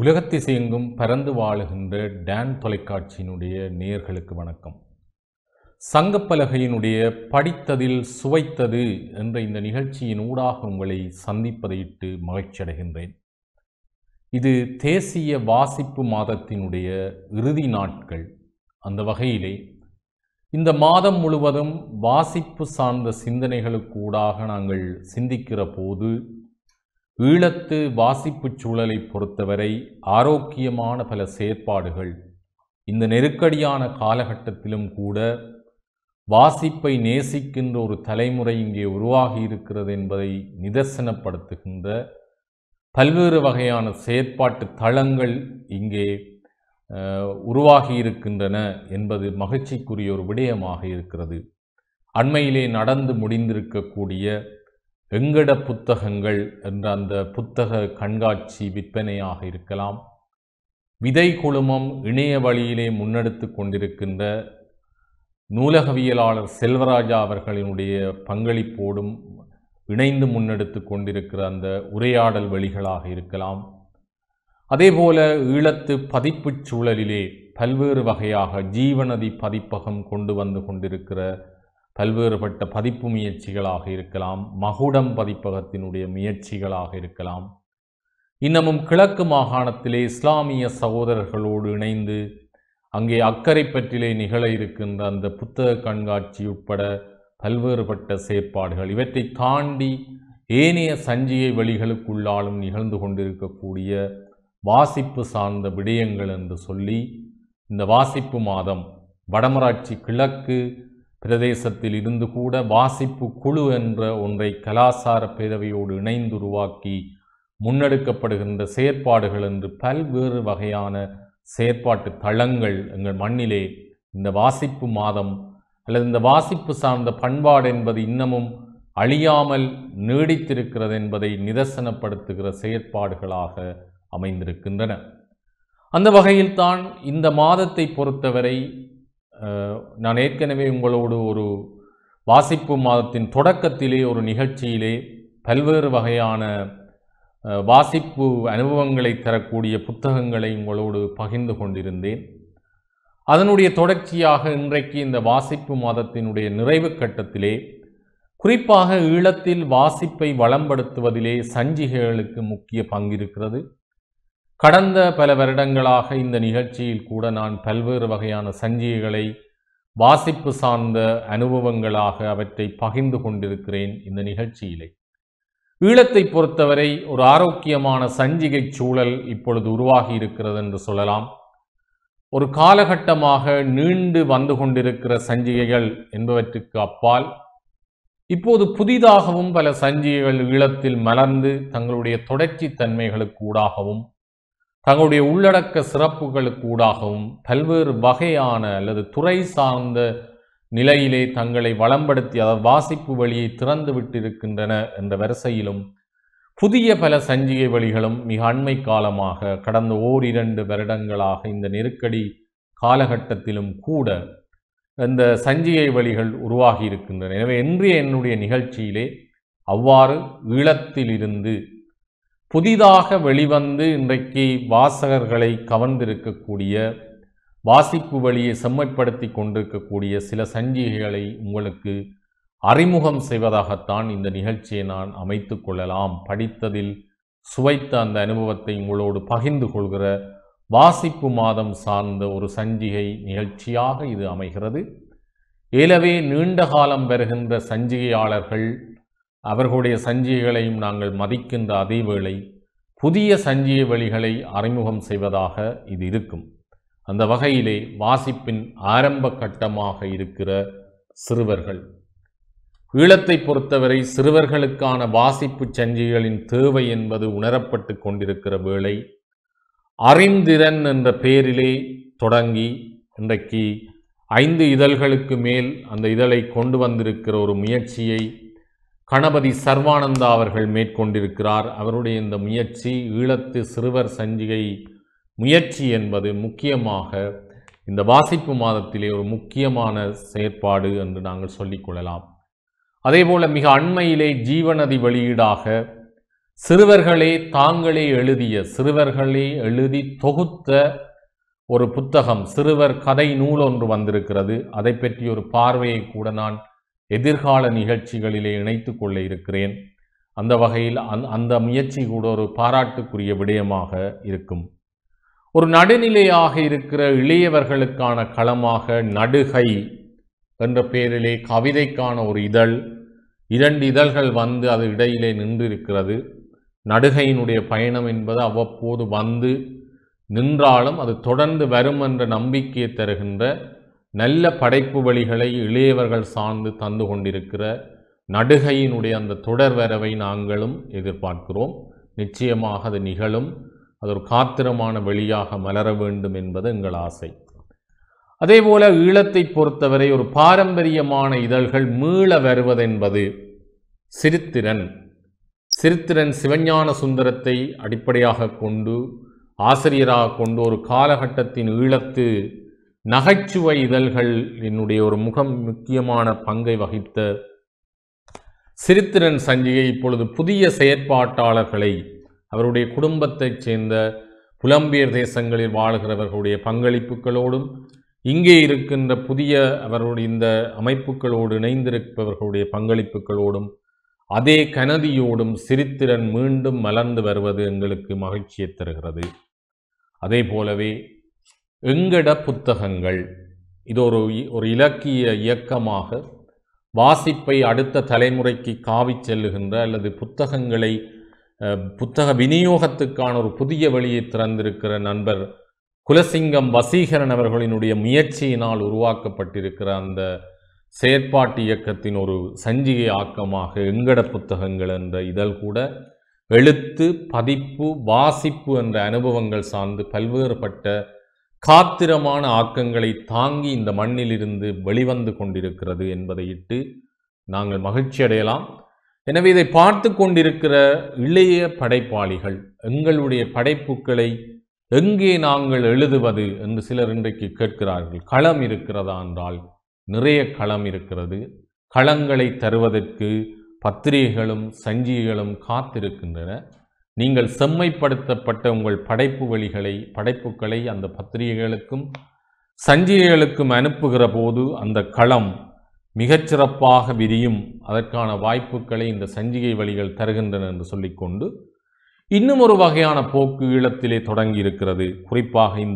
உலகத்திசையெங்கும் பறந்து வாழுகின்ற டான் தொலைக்காட்சியினுடைய நேயர்களுக்கு வணக்கம் சங்கப்பலகையினுடைய படித்ததில் சுவைத்தது என்ற இந்த நிகழ்ச்சியின் ஊடாக உங்களை சந்திப்பதையிட்டு மகிழ்ச்சி அடைகின்றேன் இது தேசிய வாசிப்பு மாதத்தினுடைய இறுதி நாட்கள் அந்த வகையிலே இந்த மாதம் முழுவதும் வாசிப்பு சார்ந்த சிந்தனைகளுக்கு ஊடாக நாங்கள் சிந்திக்கிற போது ஈழத்து வாசிப்புச் சூழலை பொறுத்தவரை ஆரோக்கியமான பல செயற்பாடுகள் இந்த நெருக்கடியான காலகட்டத்திலும் கூட வாசிப்பை நேசிக்கின்ற ஒரு தலைமுறை இங்கே உருவாகி இருக்கிறது என்பதை நிதர்சனப்படுத்துகின்ற பல்வேறு வகையான செயற்பாட்டு தளங்கள் இங்கே அஹ், உருவாகி இருக்கின்றன என்பது மகிழ்ச்சிக்குரிய ஒரு விடயமாக இருக்கிறது அண்மையிலே நடந்து முடிந்திருக்கக்கூடிய எங்கட புத்தகங்கள் என்ற அந்த புத்தக கண்காட்சி விற்பனையாக இருக்கலாம் விதை குழுமம் இணைய வழியிலே முன்னெடுத்து கொண்டிருக்கின்ற நூலகவியலாளர் செல்வராஜா அவர்களினுடைய பங்களிப்போடும் இணைந்து முன்னெடுத்து கொண்டிருக்கிற அந்த உரையாடல் வழிகளாக இருக்கலாம் அதேபோல ஈழத்து பதிப்புச் சூழலிலே பல்வேறு வகையாக ஜீவநதி பதிப்பகம் கொண்டு வந்து கொண்டிருக்கிற பல்வேறுபட்ட பதிப்பு முயற்சிகளாக இருக்கலாம் மகுடம் பதிப்பகத்தினுடைய முயற்சிகளாக இருக்கலாம் இன்னமும் கிழக்கு மாகாணத்திலே இஸ்லாமிய சகோதரர்களோடு இணைந்து அங்கே அக்கரைப்பற்றிலே நிகழ இருக்கின்ற அந்த புத்தக கண்காட்சி உட்பட பல்வேறுபட்ட செயற்பாடுகள் இவற்றை தாண்டி ஏனைய சஞ்சிகை வழிகளுக்குள்ளாலும் நிகழ்ந்து கொண்டிருக்கக்கூடிய வாசிப்பு சார்ந்த விடயங்கள் என்று சொல்லி இந்த வாசிப்பு மாதம் வடமராட்சி கிழக்கு பிரதேசத்தில் இருந்து கூட வாசிப்பு குழு என்ற ஒன்றை கலாசார பேரவையோடு இணைந்து உருவாக்கி முன்னெடுக்கப்படுகின்ற செயற்பாடுகள் என்று பல்வேறு வகையான செயற்பாட்டு தளங்கள் எங்கள் மண்ணிலே இந்த வாசிப்பு மாதம் அல்லது இந்த வாசிப்பு சார்ந்த பண்பாடு என்பது இன்னமும் அழியாமல் நீடித்திருக்கிறது என்பதை நிதர்சனப்படுத்துகிற செயற்பாடுகளாக அமைந்திருக்கின்றன அந்த வகையில்தான் இந்த மாதத்தை பொறுத்தவரை அஹ், நான் ஏற்கனவே உங்களோடு ஒரு வாசிப்பு மாதத்தின் தொடக்கத்திலே ஒரு நிகழ்ச்சியிலே பல்வேறு வகையான அஹ், வாசிப்பு அனுபவங்களை தரக்கூடிய புத்தகங்களை உங்களோடு பகிர்ந்து கொண்டிருந்தேன் அதனுடைய தொடர்ச்சியாக இன்றைக்கு இந்த வாசிப்பு மாதத்தினுடைய நிறைவு கட்டத்திலே குறிப்பாக ஈழத்தில் வாசிப்பை வளம்படுத்துவதிலே சஞ்சிகைகளுக்கு முக்கிய பங்கிருக்கிறது கடந்த பல வருடங்களாக இந்த நிகழ்ச்சியில் கூட நான் பல்வேறு வகையான சஞ்சிகைகளை வாசிப்பு சார்ந்த அனுபவங்களாக அவற்றை பகிர்ந்து கொண்டிருக்கிறேன் இந்த நிகழ்ச்சியிலே ஈழத்தை பொறுத்தவரை ஒரு ஆரோக்கியமான சஞ்சிகை சூழல் இப்பொழுது உருவாகி இருக்கிறது என்று சொல்லலாம் ஒரு காலகட்டமாக நீண்டு வந்து கொண்டிருக்கிற சஞ்சிகைகள் என்பவற்றுக்கு அப்பால் இப்போது புதிதாகவும் பல சஞ்சிகைகள் ஈழத்தில் மலர்ந்து தங்களுடைய தொடர்ச்சி தன்மைகளுக்கு ஊடாகவும் தங்களுடைய உள்ளடக்க சிறப்புகளுக்கு ஊடாகவும் பல்வேறு வகையான அல்லது துறை சார்ந்த நிலையிலே தங்களை வளம்படுத்தி அதாவது வாசிப்பு வழியை திறந்து விட்டிருக்கின்றன என்ற வரிசையிலும் புதிய பல சஞ்சிகை வழிகளும் மிக அண்மை காலமாக கடந்த ஓரிரண்டு வருடங்களாக இந்த நெருக்கடி காலகட்டத்திலும் கூட இந்த சஞ்சிகை வழிகள் உருவாகி இருக்கின்றன எனவே இன்றைய என்னுடைய நிகழ்ச்சியிலே அவ்வாறு ஈழத்திலிருந்து புதிதாக வெளிவந்து இன்றைக்கு வாசகர்களை கவர்ந்திருக்கக்கூடிய வாசிப்பு வழியை செம்மைப்படுத்தி கொண்டிருக்கக்கூடிய சில சஞ்சிகைகளை உங்களுக்கு அறிமுகம் செய்வதாகத்தான் இந்த நிகழ்ச்சியை நான் அமைத்து கொள்ளலாம் படித்ததில் சுவைத்த அந்த அனுபவத்தை உங்களோடு பகிர்ந்து கொள்கிற வாசிப்பு மாதம் சார்ந்த ஒரு சஞ்சிகை நிகழ்ச்சியாக இது அமைகிறது ஏலவே நீண்ட காலம் வருகின்ற சஞ்சிகையாளர்கள் அவர்களுடைய சஞ்சிகைகளையும் நாங்கள் மதிக்கின்ற அதே வேளை புதிய சஞ்சிகை வழிகளை அறிமுகம் செய்வதாக இது இருக்கும் அந்த வகையிலே வாசிப்பின் ஆரம்ப கட்டமாக இருக்கிற சிறுவர்கள் ஈழத்தை பொறுத்தவரை சிறுவர்களுக்கான வாசிப்பு சஞ்சிகைகளின் தேவை என்பது உணரப்பட்டு கொண்டிருக்கிற வேளை அறிந்திரன் என்ற பெயரிலே தொடங்கி இன்றைக்கு ஐந்து இதழ்களுக்கு மேல் அந்த இதழை கொண்டு வந்திருக்கிற ஒரு முயற்சியை கணபதி சர்வானந்தா அவர்கள் மேற்கொண்டிருக்கிறார் அவருடைய இந்த முயற்சி ஈழத்து சிறுவர் சஞ்சிகை முயற்சி என்பது முக்கியமாக இந்த வாசிப்பு மாதத்திலே ஒரு முக்கியமான செயற்பாடு என்று நாங்கள் சொல்லிக்கொள்ளலாம் அதேபோல மிக அண்மையிலே ஜீவநதி வெளியீடாக சிறுவர்களே தாங்களே எழுதிய சிறுவர்களே எழுதி தொகுத்த ஒரு புத்தகம் சிறுவர் கதை நூல் ஒன்று வந்திருக்கிறது அதை பற்றி ஒரு பார்வையை கூட நான் எதிர்கால நிகழ்ச்சிகளிலே இணைத்துக் கொள்ள இருக்கிறேன் அந்த வகையில் அந் அந்த முயற்சி கூட ஒரு பாராட்டுக்குரிய விடயமாக இருக்கும் ஒரு நடுநிலையாக இருக்கிற இளையவர்களுக்கான களமாக நடுகை என்ற பெயரிலே கவிதைக்கான ஒரு இதழ் இரண்டு இதழ்கள் வந்து அது இடையிலே நின்றிருக்கிறது நடுகையினுடைய பயணம் என்பது அவ்வப்போது வந்து நின்றாலும் அது தொடர்ந்து வரும் என்ற நம்பிக்கையை தருகின்ற நல்ல படைப்பு வழிகளை இளையவர்கள் சார்ந்து தந்து கொண்டிருக்கிற நடுகையினுடைய அந்த தொடர் வரவை நாங்களும் எதிர்பார்க்கிறோம் நிச்சயமாக அது நிகழும் அது ஒரு காத்திரமான வெளியாக மலர வேண்டும் என்பது எங்கள் ஆசை அதேபோல ஈழத்தை பொறுத்தவரை ஒரு பாரம்பரியமான இதழ்கள் மீள வருவதென்பது சிரித்திரன் சிரித்திரன் சிவஞான சுந்தரத்தை அடிப்படையாக கொண்டு ஆசிரியராக கொண்டு ஒரு காலகட்டத்தின் ஈழத்து நகைச்சுவை இதழ்கள் என்னுடைய ஒரு முகம் முக்கியமான பங்கை வகித்த சிரித்திரன் சஞ்சிகை இப்பொழுது புதிய செயற்பாட்டாளர்களை அவருடைய குடும்பத்தைச் சேர்ந்த புலம்பெயர் தேசங்களில் வாழ்கிறவர்களுடைய பங்களிப்புகளோடும் இங்கே இருக்கின்ற புதிய அவருடைய இந்த அமைப்புகளோடு இணைந்திருப்பவர்களுடைய பங்களிப்புகளோடும் அதே கனதியோடும் சிரித்திரன் மீண்டும் மலர்ந்து வருவது எங்களுக்கு மகிழ்ச்சியை தருகிறது அதே போலவே எங்கட புத்தகங்கள் இது ஒரு இ- ஒரு இலக்கிய இயக்கமாக வாசிப்பை அடுத்த தலைமுறைக்கு காவிச் செல்லுகின்ற அல்லது புத்தகங்களை அஹ், புத்தக விநியோகத்துக்கான ஒரு புதிய வழியை திறந்திருக்கிற நண்பர் குலசிங்கம் வசீகரன் அவர்களினுடைய முயற்சியினால் உருவாக்கப்பட்டிருக்கிற அந்த செயற்பாட்டு இயக்கத்தின் ஒரு சஞ்சிகை ஆக்கமாக எங்கட புத்தகங்கள் என்ற இதழ் கூட எழுத்து பதிப்பு வாசிப்பு என்ற அனுபவங்கள் சார்ந்து பல்வேறுபட்ட காத்திரமான ஆக்கங்களை தாங்கி இந்த மண்ணிலிருந்து வெளிவந்து கொண்டிருக்கிறது என்பதை இட்டு நாங்கள் மகிழ்ச்சி அடையலாம் எனவே இதை பார்த்து கொண்டிருக்கிற இளைய படைப்பாளிகள் எங்களுடைய படைப்புகளை எங்கே நாங்கள் எழுதுவது என்று சிலர் இன்றைக்கு கேட்கிறார்கள் களம் இருக்கிறதா என்றால் நிறைய களம் இருக்கிறது களங்களை தருவதற்கு பத்திரிகைகளும் சஞ்சிகைகளும் காத்திருக்கின்றன நீங்கள் செம்மைப்படுத்தப்பட்ட உங்கள் படைப்பு வழிகளை படைப்புகளை அந்த பத்திரிகைகளுக்கும் சஞ்சிகைகளுக்கும் அனுப்புகிற போது அந்த களம் மிகச்சிறப்பாக விரியும் அதற்கான வாய்ப்புகளை இந்த சஞ்சிகை வழிகள் தருகின்றன என்று சொல்லிக்கொண்டு இன்னும் ஒரு வகையான போக்கு ஈழத்திலே தொடங்கி இருக்கிறது குறிப்பாக இந்த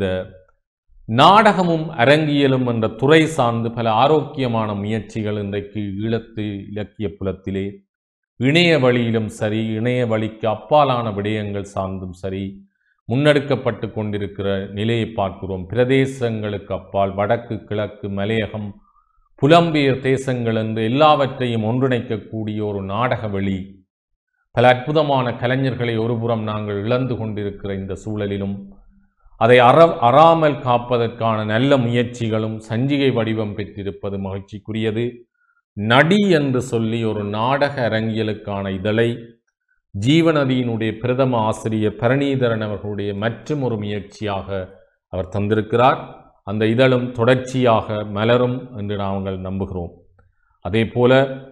நாடகமும் அரங்கியலும் என்ற துறை சார்ந்து பல ஆரோக்கியமான முயற்சிகள் இன்றைக்கு ஈழத்து இலக்கிய புலத்திலே இணைய வழியிலும் சரி இணைய வழிக்கு அப்பாலான விடயங்கள் சார்ந்தும் சரி முன்னெடுக்கப்பட்டு கொண்டிருக்கிற நிலையை பார்க்கிறோம் பிரதேசங்களுக்கு அப்பால் வடக்கு கிழக்கு மலையகம் புலம்பெயர் தேசங்கள் என்று எல்லாவற்றையும் ஒன்றிணைக்கக்கூடிய ஒரு நாடக வெளி பல அற்புதமான கலைஞர்களை ஒருபுறம் நாங்கள் இழந்து கொண்டிருக்கிற இந்த சூழலிலும் அதை அற அறாமல் காப்பதற்கான நல்ல முயற்சிகளும் சஞ்சிகை வடிவம் பெற்றிருப்பது மகிழ்ச்சிக்குரியது நடி என்று சொல்லி ஒரு நாடக அரங்கியலுக்கான இதழை ஜீவநதியினுடைய பிரதம ஆசிரியர் பரணீதரன் அவர்களுடைய மற்றும் ஒரு முயற்சியாக அவர் தந்திருக்கிறார் அந்த இதழும் தொடர்ச்சியாக மலரும் என்று நாங்கள் நம்புகிறோம் அதே போல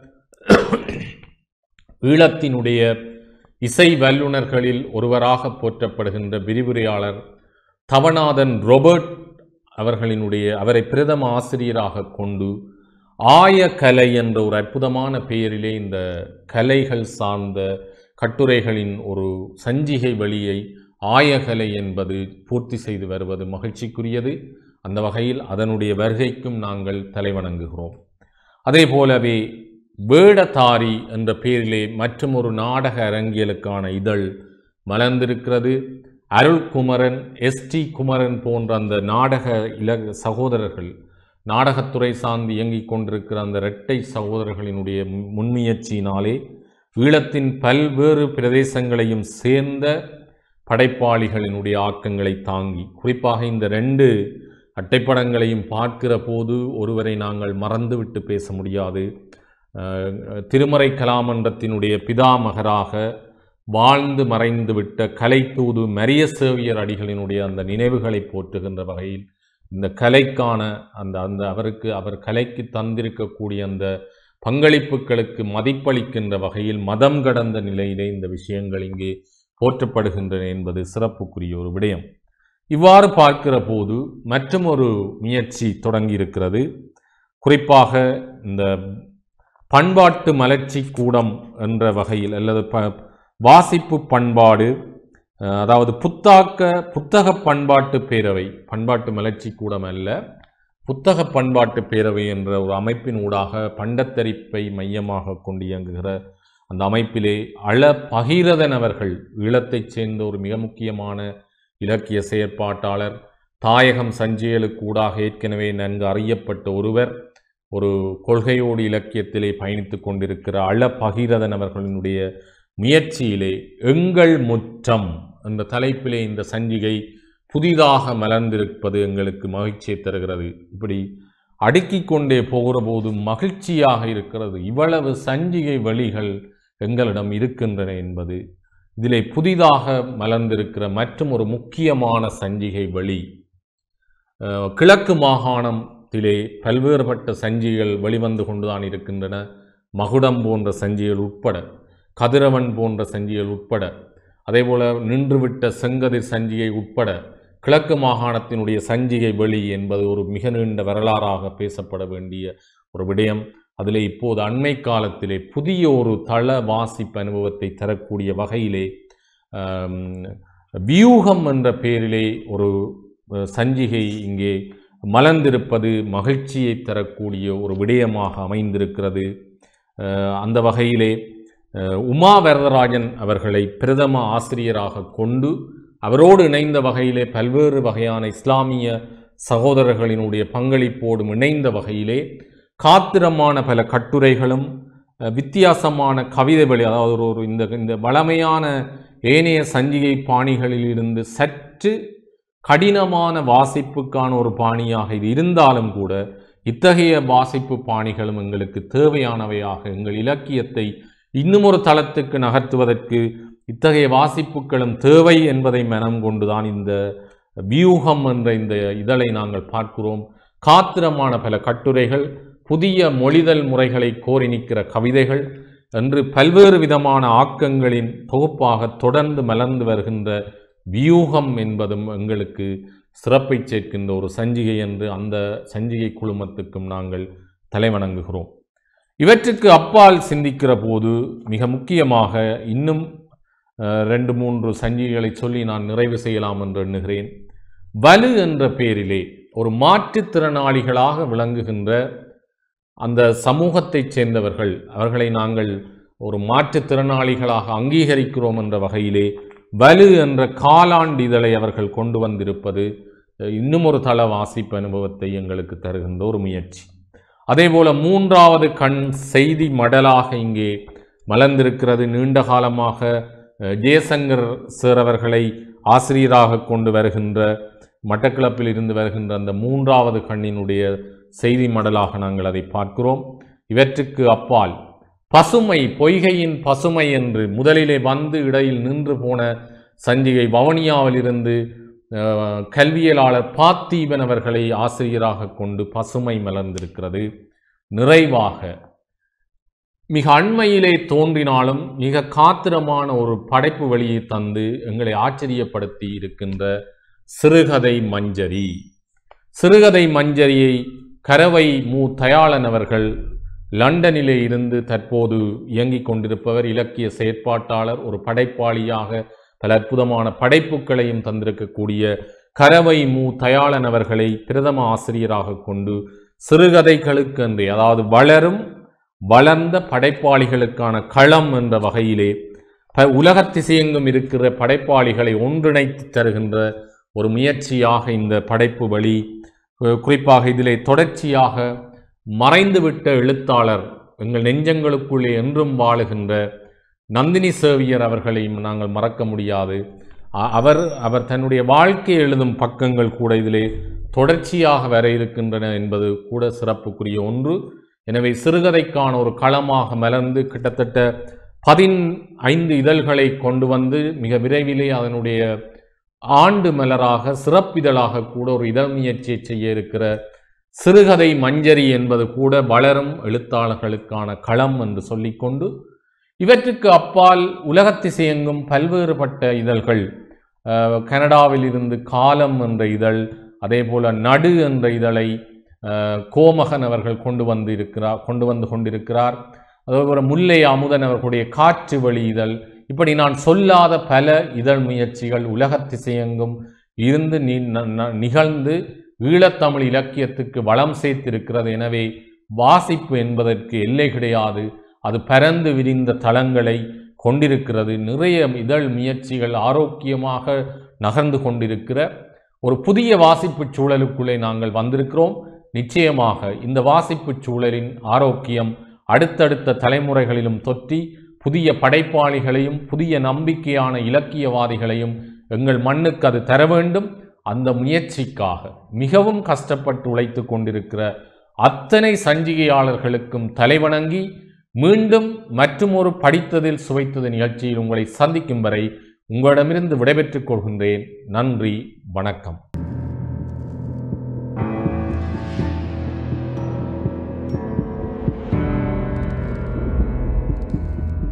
ஈழத்தினுடைய இசை வல்லுநர்களில் ஒருவராக போற்றப்படுகின்ற விரிவுரையாளர் தவநாதன் ரொபர்ட் அவர்களினுடைய அவரை பிரதம ஆசிரியராக கொண்டு ஆயக்கலை என்ற ஒரு அற்புதமான பெயரிலே இந்த கலைகள் சார்ந்த கட்டுரைகளின் ஒரு சஞ்சிகை வழியை ஆயகலை என்பது பூர்த்தி செய்து வருவது மகிழ்ச்சிக்குரியது அந்த வகையில் அதனுடைய வருகைக்கும் நாங்கள் தலைவணங்குகிறோம் அதே போலவே வேடதாரி என்ற பெயரிலே மற்றும் ஒரு நாடக அரங்கியலுக்கான இதழ் மலர்ந்திருக்கிறது அருள்குமரன் எஸ்டி குமரன் போன்ற அந்த நாடக இல சகோதரர்கள் நாடகத்துறை சார்ந்து இயங்கிக் கொண்டிருக்கிற அந்த இரட்டை சகோதரர்களினுடைய மு- முன்முயற்சியினாலே ஈழத்தின் பல்வேறு பிரதேசங்களையும் சேர்ந்த படைப்பாளிகளினுடைய ஆக்கங்களை தாங்கி குறிப்பாக இந்த ரெண்டு அட்டைப்படங்களையும் பார்க்கிற போது ஒருவரை நாங்கள் மறந்துவிட்டு பேச முடியாது அஹ், திருமறை கலாமன்றத்தினுடைய பிதாமகராக வாழ்ந்து மறைந்துவிட்ட கலைத்தூது மரிய சேவியர் அடிகளினுடைய அந்த நினைவுகளை போற்றுகின்ற வகையில் இந்த கலைக்கான அந்த அந்த அவருக்கு அவர் கலைக்கு தந்திருக்கக்கூடிய அந்த பங்களிப்புகளுக்கு மதிப்பளிக்கின்ற வகையில் மதம் கடந்த நிலையிலே இந்த விஷயங்கள் இங்கே போற்றப்படுகின்றன என்பது சிறப்புக்குரிய ஒரு விடயம் இவ்வாறு பார்க்கிற போது மற்றும் ஒரு முயற்சி தொடங்கி இருக்கிறது குறிப்பாக இந்த பண்பாட்டு மலர்ச்சி கூடம் என்ற வகையில் அல்லது ப வாசிப்பு பண்பாடு அஹ், அதாவது புத்தாக்க புத்தக பண்பாட்டு பேரவை பண்பாட்டு மலர்ச்சி கூடம் அல்ல புத்தக பண்பாட்டு பேரவை என்ற ஒரு அமைப்பின் ஊடாக பண்டத்தரிப்பை மையமாக கொண்டு இயங்குகிற அந்த அமைப்பிலே அள பகீரதன் அவர்கள் ஈழத்தைச் சேர்ந்த ஒரு மிக முக்கியமான இலக்கிய செயற்பாட்டாளர் தாயகம் சஞ்சியலுக்கு ஊடாக ஏற்கனவே நன்கு அறியப்பட்ட ஒருவர் ஒரு கொள்கையோடு இலக்கியத்திலே பயணித்துக் கொண்டிருக்கிற அள பகீரதன் அவர்களினுடைய முயற்சியிலே எங்கள் முற்றம் என்ற தலைப்பிலே இந்த சஞ்சிகை புதிதாக மலர்ந்திருப்பது எங்களுக்கு மகிழ்ச்சியை தருகிறது இப்படி அடுக்கிக் கொண்டே போகிற போது மகிழ்ச்சியாக இருக்கிறது இவ்வளவு சஞ்சிகை வழிகள் எங்களிடம் இருக்கின்றன என்பது இதிலே புதிதாக மலர்ந்திருக்கிற மற்றும் ஒரு முக்கியமான சஞ்சிகை வழி அஹ், கிழக்கு மாகாணத்திலே பல்வேறுபட்ட சஞ்சிகள் வெளிவந்து கொண்டுதான் இருக்கின்றன மகுடம் போன்ற சஞ்சிகள் உட்பட கதிரவன் போன்ற சஞ்சிகள் உட்பட அதேபோல நின்றுவிட்ட செங்கதிர் சஞ்சிகை உட்பட கிழக்கு மாகாணத்தினுடைய சஞ்சிகை வெளி என்பது ஒரு மிக நீண்ட வரலாறாக பேசப்பட வேண்டிய ஒரு விடயம் அதிலே இப்போது அண்மை காலத்திலே புதிய ஒரு தள வாசிப்பு அனுபவத்தை தரக்கூடிய வகையிலே ஆம், வியூகம் என்ற பெயரிலே ஒரு அஹ், சஞ்சிகை இங்கே மலர்ந்திருப்பது மகிழ்ச்சியை தரக்கூடிய ஒரு விடயமாக அமைந்திருக்கிறது அஹ், அந்த வகையிலே அஹ், உமா வரதராஜன் அவர்களை பிரதம ஆசிரியராக கொண்டு அவரோடு இணைந்த வகையிலே பல்வேறு வகையான இஸ்லாமிய சகோதரர்களினுடைய பங்களிப்போடும் இணைந்த வகையிலே காத்திரமான பல கட்டுரைகளும் அஹ், வித்தியாசமான கவிதை வழி அதாவது ஒரு ஒரு இந்த இந்த வளமையான ஏனைய சஞ்சிகை பாணிகளில் இருந்து சற்று கடினமான வாசிப்புக்கான ஒரு பாணியாக இது இருந்தாலும் கூட இத்தகைய வாசிப்பு பாணிகளும் எங்களுக்கு தேவையானவையாக எங்கள் இலக்கியத்தை இன்னும் ஒரு தளத்துக்கு நகர்த்துவதற்கு இத்தகைய வாசிப்புகளும் தேவை என்பதை மனம் கொண்டுதான் இந்த வியூகம் என்ற இந்த இதழை நாங்கள் பார்க்கிறோம் காத்திரமான பல கட்டுரைகள் புதிய மொழிதல் முறைகளை கோரி நிற்கிற கவிதைகள் என்று பல்வேறு விதமான ஆக்கங்களின் தொகுப்பாக தொடர்ந்து மலர்ந்து வருகின்ற வியூகம் என்பதும் எங்களுக்கு சிறப்பை சேர்க்கின்ற ஒரு சஞ்சிகை என்று அந்த சஞ்சிகை குழுமத்துக்கும் நாங்கள் தலைவணங்குகிறோம் இவற்றுக்கு அப்பால் சிந்திக்கிற போது மிக முக்கியமாக இன்னும் அஹ், ரெண்டு மூன்று சஞ்சிகைகளை சொல்லி நான் நிறைவு செய்யலாம் என்று எண்ணுகிறேன் வலு என்ற பெயரிலே ஒரு மாற்றுத்திறனாளிகளாக விளங்குகின்ற அந்த சமூகத்தைச் சேர்ந்தவர்கள் அவர்களை நாங்கள் ஒரு மாற்றுத்திறனாளிகளாக அங்கீகரிக்கிறோம் என்ற வகையிலே வலு என்ற காலாண்டு இதழை அவர்கள் கொண்டு வந்திருப்பது அஹ், இன்னும் ஒரு தள வாசிப்பு அனுபவத்தை எங்களுக்கு தருகின்ற ஒரு முயற்சி அதேபோல மூன்றாவது கண் செய்தி மடலாக இங்கே மலர்ந்திருக்கிறது நீண்ட காலமாக அஹ், ஜெயசங்கர் சார் அவர்களை ஆசிரியராக கொண்டு வருகின்ற மட்டக்களப்பில் இருந்து வருகின்ற அந்த மூன்றாவது கண்ணினுடைய செய்தி மடலாக நாங்கள் அதை பார்க்கிறோம் இவற்றுக்கு அப்பால் பசுமை பொய்கையின் பசுமை என்று முதலிலே வந்து இடையில் நின்று போன சஞ்சிகை வவுனியாவிலிருந்து அஹ், கல்வியலாளர் பார்த்தீபன் அவர்களை ஆசிரியராக கொண்டு பசுமை மலர்ந்திருக்கிறது நிறைவாக மிக அண்மையிலே தோன்றினாலும் மிக காத்திரமான ஒரு படைப்பு வழியை தந்து எங்களை ஆச்சரியப்படுத்தி இருக்கின்ற சிறுகதை மஞ்சரி சிறுகதை மஞ்சரியை கரவை மு தயாளன் அவர்கள் லண்டனிலே இருந்து தற்போது இயங்கிக் கொண்டிருப்பவர் இலக்கிய செயற்பாட்டாளர் ஒரு படைப்பாளியாக பல அற்புதமான படைப்புகளையும் தந்திருக்கக்கூடிய கரவை மு தயாளன் அவர்களை பிரதம ஆசிரியராக கொண்டு சிறுகதைகளுக்கு என்று அதாவது வளரும் வளர்ந்த படைப்பாளிகளுக்கான களம் என்ற வகையிலே ப- உலகத்திசையெங்கும் இருக்கிற படைப்பாளிகளை ஒன்றிணைத்து தருகின்ற ஒரு முயற்சியாக இந்த படைப்பு வழி அஹ் குறிப்பாக இதிலே தொடர்ச்சியாக மறைந்துவிட்ட எழுத்தாளர் எங்கள் நெஞ்சங்களுக்குள்ளே என்றும் வாழுகின்ற நந்தினி சேவியர் அவர்களையும் நாங்கள் மறக்க முடியாது அ- அவர் அவர் தன்னுடைய வாழ்க்கை எழுதும் பக்கங்கள் கூட இதிலே தொடர்ச்சியாக வர இருக்கின்றன என்பது கூட சிறப்புக்குரிய ஒன்று எனவே சிறுகதைக்கான ஒரு களமாக மலர்ந்து கிட்டத்தட்ட பதின் ஐந்து இதழ்களை கொண்டு வந்து மிக விரைவிலே அதனுடைய ஆண்டு மலராக சிறப்பிதழாக கூட ஒரு இதழ் முயற்சியை செய்ய இருக்கிற சிறுகதை மஞ்சரி என்பது கூட வளரும் எழுத்தாளர்களுக்கான களம் என்று சொல்லிக்கொண்டு இவற்றுக்கு அப்பால் உலகத்திசையெங்கும் பல்வேறுபட்ட இதழ்கள் அஹ், கனடாவில் இருந்து காலம் என்ற இதழ் அதே போல நடு என்ற இதழை அஹ், கோமகன் அவர்கள் கொண்டு வந்து இருக்கிறார் கொண்டு வந்து கொண்டிருக்கிறார் அதேபோல முல்லை அமுதன் அவர்களுடைய காற்று வழி இதழ் இப்படி நான் சொல்லாத பல இதழ் முயற்சிகள் உலகத்திசையெங்கும் இருந்து நி ந- ந- நிகழ்ந்து ஈழத்தமிழ் இலக்கியத்துக்கு வளம் சேர்த்திருக்கிறது எனவே வாசிப்பு என்பதற்கு எல்லை கிடையாது அது பரந்து விரிந்த தளங்களை கொண்டிருக்கிறது நிறைய இதழ் முயற்சிகள் ஆரோக்கியமாக நகர்ந்து கொண்டிருக்கிற ஒரு புதிய வாசிப்புச் சூழலுக்குள்ளே நாங்கள் வந்திருக்கிறோம் நிச்சயமாக இந்த வாசிப்புச் சூழலின் ஆரோக்கியம் அடுத்தடுத்த தலைமுறைகளிலும் தொற்றி புதிய படைப்பாளிகளையும் புதிய நம்பிக்கையான இலக்கியவாதிகளையும் எங்கள் மண்ணுக்கு அது தர வேண்டும் அந்த முயற்சிக்காக மிகவும் கஷ்டப்பட்டு உழைத்து கொண்டிருக்கிற அத்தனை சஞ்சிகையாளர்களுக்கும் தலைவணங்கி மீண்டும் மற்றுமொரு படித்ததில் சுவைத்தது நிகழ்ச்சியில் உங்களை சந்திக்கும் வரை உங்களிடமிருந்து விடைபெற்றுக் கொள்கின்றேன் நன்றி வணக்கம்